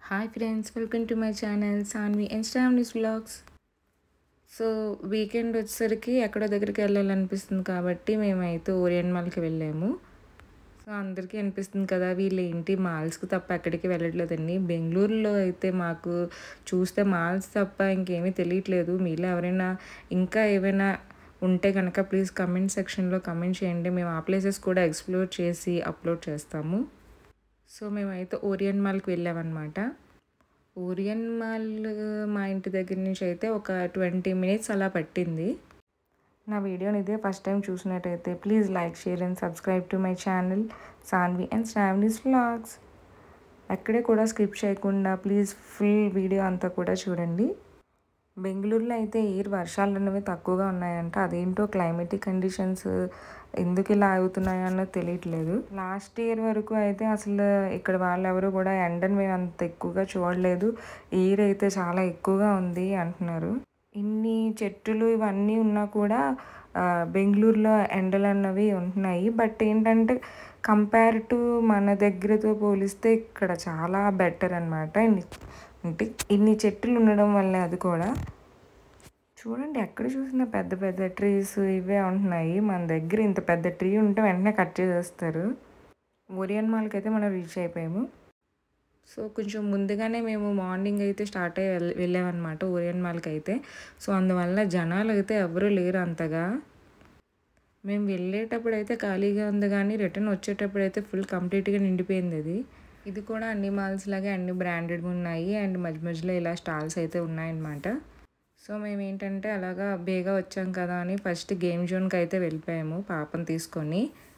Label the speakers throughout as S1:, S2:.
S1: hi friends welcome to my channel Saanvi Instagram vlogs so weekend వచ్చేసరికి ఎక్కడో దగ్గరికి వెళ్ళాలనిపిస్తుంది కాబట్టి మేమైతే ఓరియన్ మాల్కి వెళ్ళాము సో అందరికీ అనిపిస్తుంది కదా వీళ్ళు ఏంటి మాల్స్కి తప్ప ఎక్కడికి వెళ్ళట్లేదండి బెంగళూరులో అయితే మాకు చూస్తే మాల్స్ తప్ప ఇంకేమీ తెలియట్లేదు మీలో ఎవరైనా ఇంకా ఏమైనా ఉంటే కనుక ప్లీజ్ కమెంట్ సెక్షన్లో కమెంట్ చేయండి మేము ఆ ప్లేసెస్ కూడా ఎక్స్ప్లోర్ చేసి అప్లోడ్ చేస్తాము సో మేమైతే ఓరియన్ మాల్కి వెళ్ళామన్నమాట ఓరియన్ మాల్ మా ఇంటి దగ్గర నుంచి అయితే ఒక ట్వంటీ మినిట్స్ అలా పట్టింది నా వీడియోని ఇదే ఫస్ట్ టైం చూసినట్టయితే please like share and subscribe to my channel Saanvi and Sravani's vlogs ఎక్కడే కూడా స్కిప్ చేయకుండా ప్లీజ్ ఫుల్ వీడియో అంతా కూడా చూడండి బెంగళూరులో అయితే ఎయిర్ వర్షాలు అనేవి తక్కువగా ఉన్నాయంట అదేంటో క్లైమేటిక్ కండిషన్స్ ఎందుకు ఇలా అవుతున్నాయో అన్నది తెలియట్లేదు లాస్ట్ ఇయర్ వరకు అయితే అసలు ఇక్కడ వాళ్ళెవరు కూడా ఎండను మేము అంత ఎక్కువగా చూడలేదు ఎయిర్ అయితే చాలా ఎక్కువగా ఉంది అంటున్నారు ఇన్ని చెట్టులు ఇవన్నీ ఉన్నా కూడా బెంగళూరులో ఎండలు అన్నవి ఉంటున్నాయి బట్ ఏంటంటే కంపేర్ టు మన దగ్గరతో పోలిస్తే ఇక్కడ చాలా బెటర్ అనమాట అంటే ఇన్ని చెట్లు ఉండడం వల్ల అది కూడా చూడండి ఎక్కడ చూసినా పెద్ద పెద్ద ట్రీస్ ఇవే ఉంటున్నాయి మన దగ్గర ఇంత పెద్ద ట్రీ ఉంటే వెంటనే కట్ చేసేస్తారు ఓరియన్ మాల్కి అయితే మనం రీచ్ అయిపోయాము సో కొంచెం ముందుగానే మేము మార్నింగ్ అయితే స్టార్ట్ అయ్యి వెళ్ళ వెళ్ళామన్నమాట ఓరియన్ మాల్కి అయితే సో అందువల్ల జనాలు అయితే ఎవరూ లేరు అంతగా మేము వెళ్ళేటప్పుడు అయితే ఖాళీగా ఉంది కానీ రిటర్న్ వచ్చేటప్పుడు అయితే ఫుల్ కంప్లీట్గా నిండిపోయింది అది ఇది కూడా అన్ని మాల్స్ లాగే అన్ని బ్రాండెడ్ ఉన్నాయి అండ్ మధ్య మధ్యలో ఇలా స్టాల్స్ అయితే ఉన్నాయన్నమాట సో మేము ఏంటంటే అలాగా బేగా వచ్చాం కదా అని ఫస్ట్ గేమ్ జోన్కి అయితే వెళ్ళిపోయాము పాపను తీసుకొని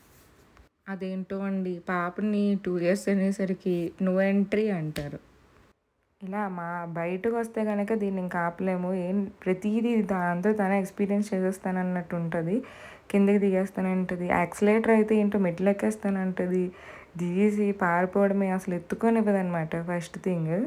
S1: అదేంటో అండి పాపని టూ ఇయర్స్ అనేసరికి నో ఎంట్రీ అంటారు ఇలా మా బయటకు వస్తే కనుక దీన్ని ఇంకా ఆపలేము ఏం ప్రతిదీ దాంతో తన ఎక్స్పీరియన్స్ చేసేస్తానన్నట్టు ఉంటుంది కిందకి దిగేస్తానంటది యాక్సిలేటర్ అయితే ఏంటో మెట్లు ఎక్కేస్తానంటది దిగేసి పారిపోవడమే అసలు ఎత్తుకొనివ్వదనమాట ఫస్ట్ థింగ్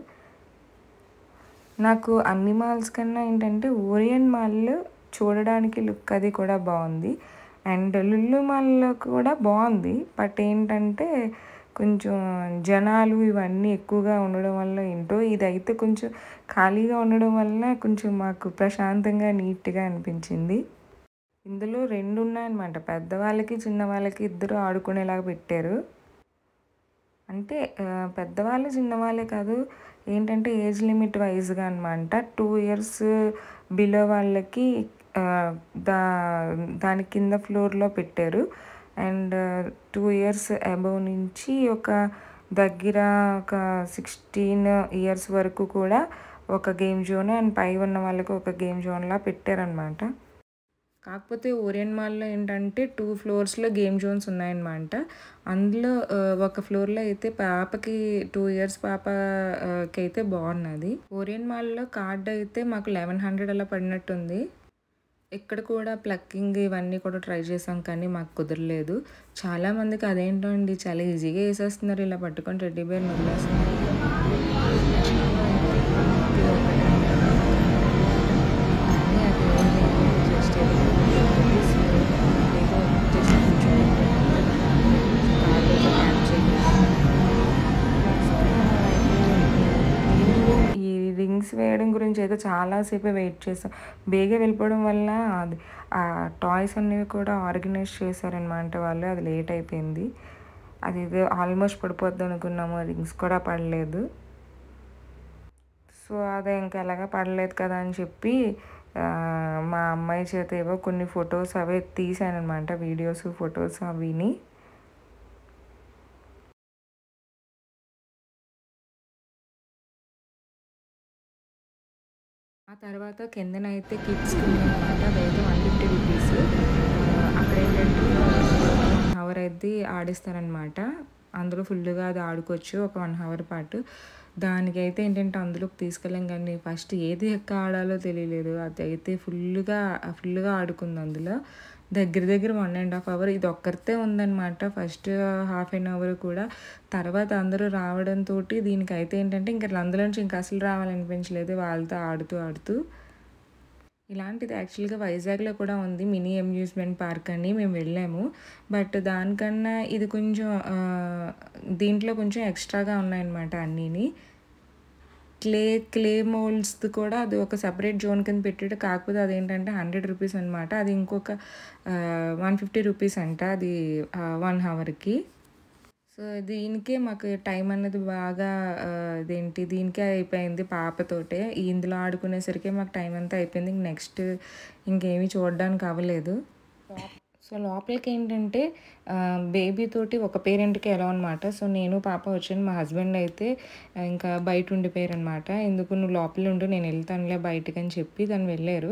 S1: నాకు అన్ని మాల్స్ కన్నా ఏంటంటే ఓరియన్ మాల్ చూడడానికి లుక్ అది కూడా బాగుంది అండ్ లుల్లు మాల్లో కూడా బాగుంది బట్ ఏంటంటే కొంచెం జనాలు ఇవన్నీ ఎక్కువగా ఉండడం వల్ల ఏంటో ఇదైతే కొంచెం ఖాళీగా ఉండడం వల్ల కొంచెం మాకు ప్రశాంతంగా నీట్గా అనిపించింది ఇందులో రెండు ఉన్నాయన్నమాట పెద్దవాళ్ళకి చిన్నవాళ్ళకి ఇద్దరు ఆడుకునేలాగా పెట్టారు అంటే పెద్దవాళ్ళు చిన్నవాళ్ళే కాదు ఏంటంటే ఏజ్ లిమిట్ వైజ్గా అనమాట టూ ఇయర్స్ బిలో వాళ్ళకి దా దాని కింద ఫ్లోర్లో పెట్టారు అండ్ టూ ఇయర్స్ అబవ్ నుంచి ఒక దగ్గర ఒక సిక్స్టీన్ ఇయర్స్ వరకు కూడా ఒక గేమ్ జోన్ అండ్ పై ఉన్న వాళ్ళకి ఒక గేమ్ జోన్లా పెట్టారనమాట కాకపోతే ఓరియన్ మాల్లో ఏంటంటే టూ ఫ్లోర్స్లో గేమ్ జోన్స్ ఉన్నాయన్నమాట అందులో ఒక ఫ్లోర్లో అయితే పాపకి టూ ఇయర్స్ పాపకి అయితే బాగున్నది ఓరియన్ మాల్లో కార్డ్ అయితే మాకు లెవెన్ హండ్రెడ్ అలా పడినట్టుంది ఇక్కడ కూడా ప్లక్కింగ్ ఇవన్నీ కూడా ట్రై చేసాం కానీ మాకు కుదరలేదు చాలామందికి అదేంటో అండి చాలా ఈజీగా వేసేస్తున్నారు ఇలా పట్టుకొని రెడ్డి బేర్ వదిలేస్తున్నారు ఈ రింగ్స్ వేయడం గురించి అయితే చాలాసేపు వెయిట్ చేసాం బేగా వెళ్ళిపోవడం వల్ల అది ఆ టాయ్స్ అనేవి కూడా ఆర్గనైజ్ చేశారనమాట వాళ్ళు అది లేట్ అయిపోయింది అది ఇది ఆల్మోస్ట్ పడిపోద్ది అనుకున్నాము రింగ్స్ కూడా పడలేదు సో అదే ఇంకా ఎలాగా పడలేదు కదా అని చెప్పి మా అమ్మాయి చేత ఏవో కొన్ని ఫొటోస్ అవే తీసానమాట వీడియోస్ ఫొటోస్ అవిని ఆ తర్వాత కిందనైతే కిడ్స్ అనమాట అదైతే వన్ ఫిఫ్టీ రూపీస్ అక్కడ ఏంటంటే వన్ అవర్ అయితే ఆడిస్తారనమాట అందులో ఫుల్గా అది ఆడుకోవచ్చు ఒక వన్ అవర్ పాటు దానికైతే ఏంటంటే అందులోకి తీసుకెళ్ళాం కానీ ఫస్ట్ ఏది ఎక్క ఆడాలో తెలియలేదు అది అయితే ఫుల్గా ఫుల్గా ఆడుకుంది అందులో దగ్గర దగ్గర వన్ అండ్ హాఫ్ అవర్ ఇది ఒక్కరితే ఉందన్నమాట ఫస్ట్ హాఫ్ అన్ అవర్ కూడా తర్వాత అందరూ రావడంతో దీనికైతే ఏంటంటే ఇంకా అందులోంచి ఇంకా అసలు రావాలనిపించలేదు వాళ్ళతో ఆడుతూ ఆడుతూ ఇలాంటిది యాక్చువల్గా వైజాగ్లో కూడా ఉంది మినీ అమ్యూజ్మెంట్ పార్క్ అని మేము వెళ్ళాము బట్ దానికన్నా ఇది కొంచెం దీంట్లో కొంచెం ఎక్స్ట్రాగా ఉన్నాయన్నమాట అన్నీని క్లే క్లే మోల్డ్స్ది కూడా అది ఒక సెపరేట్ జోన్ కింద పెట్టాడు కాకపోతే అదేంటంటే హండ్రెడ్ రూపీస్ అనమాట అది ఇంకొక వన్ ఫిఫ్టీ రూపీస్ అంట అది వన్ అవర్కి సో దీనికే మాకు టైం అనేది బాగా ఆ, ఇదేంటి దీనికే అయిపోయింది పాపతోటే ఇందులో ఆడుకునేసరికి మాకు టైం అంతా అయిపోయింది నెక్స్ట్ ఇంకేమీ చూడడానికి అవ్వలేదు సో లోపలికి ఏంటంటే బేబీ తోటి ఒక పేరెంట్కి ఎలా అనమాట సో నేను పాప వచ్చాను మా హస్బెండ్ అయితే ఆ, ఇంకా బయట ఉండిపోయారు అనమాట ఎందుకు నువ్వు లోపల ఉండు నేను వెళ్తానులే బయటకు అని చెప్పి తను వెళ్ళారు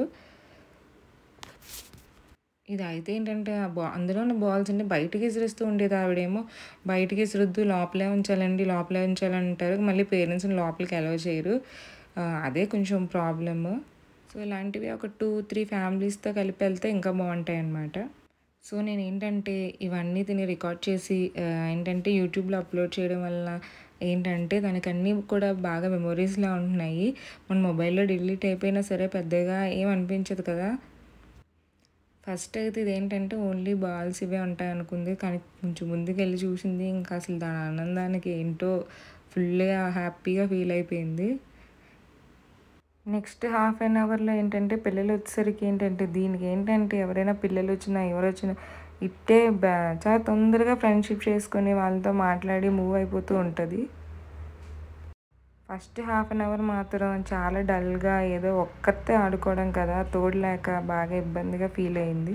S1: ఇది అయితే ఏంటంటే ఆ బా అందులో ఉన్న బాల్స్ అంటే బయటికి విసిరిస్తూ ఉండేది ఆవిడేమో బయటికి విసిరొద్దు లోపలే ఉంచాలండి లోపలే ఉంచాలంటారు మళ్ళీ పేరెంట్స్ని లోపలికి అలౌ చేయరు ఆ, అదే కొంచెం ప్రాబ్లమ్ సో ఇలాంటివి ఒక టూ త్రీ ఫ్యామిలీస్తో కలిపి వెళ్తే ఇంకా బాగుంటాయి అన్నమాట సో నేను ఏంటంటే ఇవన్నీ తిని రికార్డ్ చేసి ఆ, ఏంటంటే యూట్యూబ్లో అప్లోడ్ చేయడం వల్ల ఏంటంటే దానికి అన్నీ కూడా బాగా మెమొరీస్లా ఉంటున్నాయి మన మొబైల్లో డిలీట్ అయిపోయినా సరే పెద్దగా ఏం అనిపించదు కదా ఫస్ట్ అయితే ఇదేంటంటే ఓన్లీ బాల్స్ ఇవే ఉంటాయి అనుకుంది కానీ కొంచెం ముందుకు వెళ్ళి చూసింది ఇంకా అసలు దాని ఆనందానికి ఏంటో ఫుల్గా హ్యాపీగా ఫీల్ అయిపోయింది నెక్స్ట్ హాఫ్ అన్ అవర్లో ఏంటంటే పిల్లలు వచ్చేసరికి ఏంటంటే దీనికి ఏంటంటే ఎవరైనా పిల్లలు వచ్చినా ఎవరు వచ్చినా ఇట్టే బా చాలా తొందరగా ఫ్రెండ్షిప్ చేసుకొని వాళ్ళతో మాట్లాడి మూవ్ అయిపోతూ ఉంటుంది ఫస్ట్ హాఫ్ అన్ అవర్ మాత్రం చాలా డల్గా ఏదో ఒక్కతే ఆడుకోవడం కదా తోడు లేక బాగా ఇబ్బందిగా ఫీల్ అయింది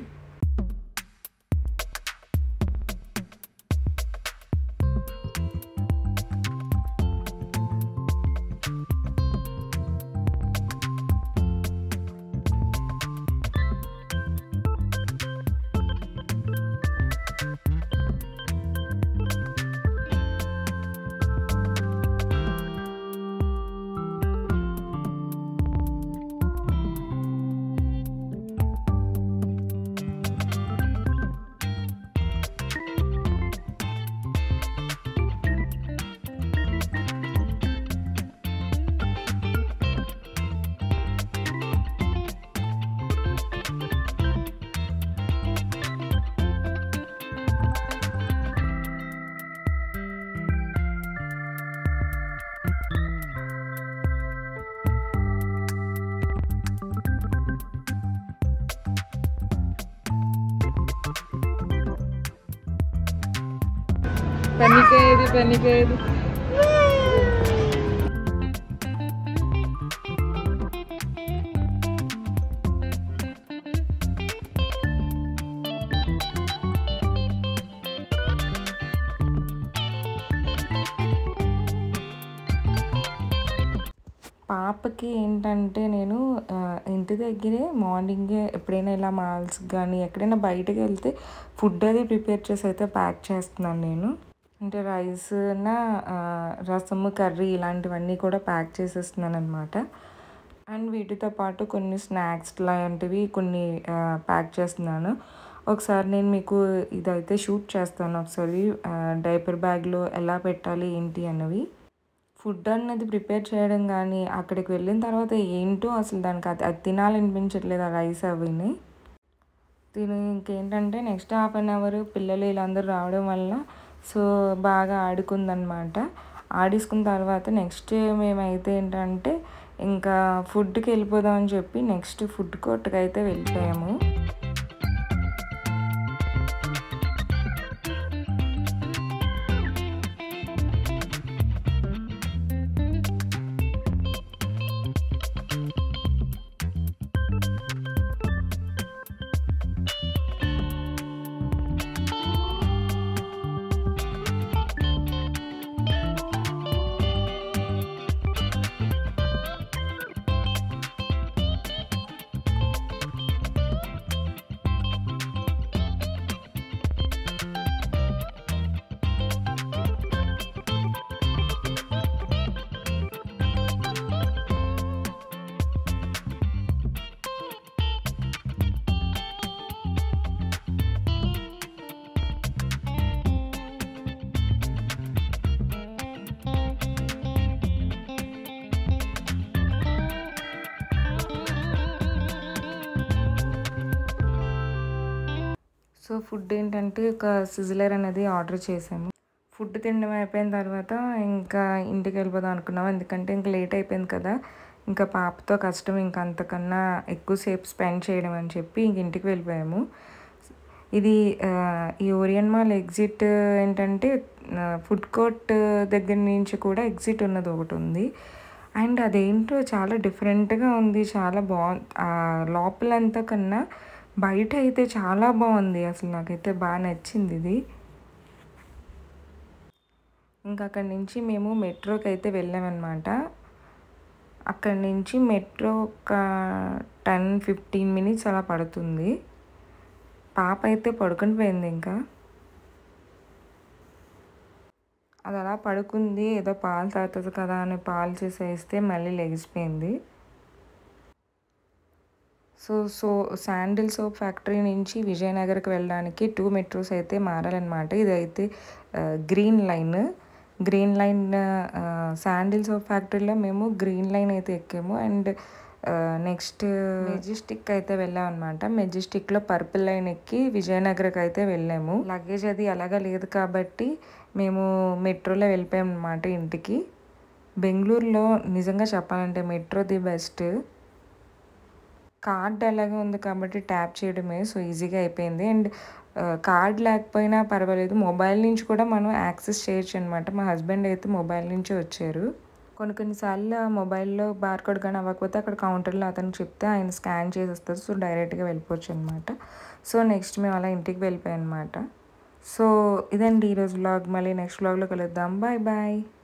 S2: పనికేది పనికేది
S1: పాపకి ఏంటంటే నేను ఆ, ఇంటి దగ్గరే మార్నింగే ఎప్పుడైనా ఇలా మాల్స్ కానీ ఎక్కడైనా బయటకు వెళ్తే ఫుడ్ అది ప్రిపేర్ చేసి అయితే ప్యాక్ చేస్తున్నాను నేను అంటే రైస్ నా రసము కర్రీ ఇలాంటివన్నీ కూడా ప్యాక్ చేసేస్తున్నాను అనమాట అండ్ వీటితో పాటు కొన్ని స్నాక్స్ లాంటివి కొన్ని ఆ, ప్యాక్ చేస్తున్నాను ఒకసారి నేను మీకు ఇదైతే షూట్ చేస్తాను ఒకసారి డైపర్ బ్యాగ్లో ఎలా పెట్టాలి ఏంటి అన్నవి ఫుడ్ అన్నది ప్రిపేర్ చేయడం కానీ అక్కడికి వెళ్ళిన తర్వాత ఏంటో అసలు దానికి అది అది తినాలనిపించట్లేదు ఆ రైస్ అవిని తిని ఇంకేంటంటే నెక్స్ట్ హాఫ్ అన్ అవర్ పిల్లలు వీళ్ళందరూ రావడం వల్ల సో బాగా ఆడుకుందనమాట ఆడేసుకున్న తర్వాత నెక్స్ట్ మేమైతే ఏంటంటే ఇంకా ఫుడ్కి వెళ్ళిపోదాం అని చెప్పి నెక్స్ట్ ఫుడ్ కోర్ట్కి అయితే వెళ్ళిపోయాము సో ఫుడ్ ఏంటంటే ఒక సిజిలర్ అనేది ఆర్డర్ చేసాము ఫుడ్ తినడం అయిపోయిన తర్వాత ఇంకా ఇంటికి వెళ్ళిపోదాం అనుకున్నాం ఎందుకంటే ఇంకా లేట్ అయిపోయింది కదా ఇంకా పాపతో కష్టం ఇంకా అంతకన్నా ఎక్కువసేపు స్పెండ్ చేయడం అని చెప్పి ఇంక ఇంటికి వెళ్ళిపోయాము ఇది ఆ, ఈ ఓరియన్ మాల్ ఎగ్జిట్ ఏంటంటే ఫుడ్ కోర్ట్ దగ్గర నుంచి కూడా ఎగ్జిట్ ఉన్నది ఒకటి ఉంది అండ్ అదేంటో చాలా డిఫరెంట్గా ఉంది చాలా బాగుంది లోపలంతా కన్నా బయట అయితే చాలా బాగుంది అసలు నాకైతే బాగా నచ్చింది ఇది ఇంకా అక్కడి నుంచి మేము మెట్రోకి అయితే వెళ్ళామన్నమాట అక్కడి నుంచి మెట్రో ఒక టెన్ ఫిఫ్టీన్ మినిట్స్ అలా పడుతుంది పాప అయితే పడుకొని పోయింది ఇంకా అది అలా పడుకుంది ఏదో పాలు తాగుతుంది కదా అని పాలు చేసేస్తే మళ్ళీ లెగిసిపోయింది so so sandal soap factory నుంచి విజయనగర్కి వెళ్ళడానికి టూ మెట్రోస్ అయితే మారాలన్నమాట ఇదైతే green line green line sandal soap ఫ్యాక్టరీలో మేము గ్రీన్ లైన్ అయితే ఎక్కాము అండ్ నెక్స్ట్ మెజెస్టిక్ అయితే వెళ్ళాం అనమాట మెజెస్టిక్లో పర్పుల్ లైన్ ఎక్కి విజయనగర్కి అయితే వెళ్ళాము లగేజ్ అది అలాగా లేదు కాబట్టి మేము మెట్రోలో వెళ్ళిపోయాం అనమాట ఇంటికి బెంగళూరులో నిజంగా చెప్పాలంటే మెట్రో ది బెస్ట్ కార్డ్ అలాగే ఉంది కాబట్టి ట్యాప్ చేయడమే సో ఈజీగా అయిపోయింది అండ్ కార్డ్ లేకపోయినా పర్వాలేదు మొబైల్ నుంచి కూడా మనం యాక్సెస్ చేయొచ్చు అనమాట మా హస్బెండ్ అయితే మొబైల్ నుంచి వచ్చారు కొన్ని కొన్నిసార్లు మొబైల్లో బార్కోడ్ కానీ అవ్వకపోతే అక్కడ కౌంటర్లో అతను చెప్తే ఆయన స్కాన్ చేసేస్తారు సో డైరెక్ట్గా వెళ్ళిపోవచ్చు అనమాట సో నెక్స్ట్ మేము అలా ఇంటికి వెళ్ళిపోయాం అనమాట సో ఇదండి ఈరోజు వ్లాగ్ మళ్ళీ నెక్స్ట్ వ్లాగ్లో కలుద్దాం బాయ్ బాయ్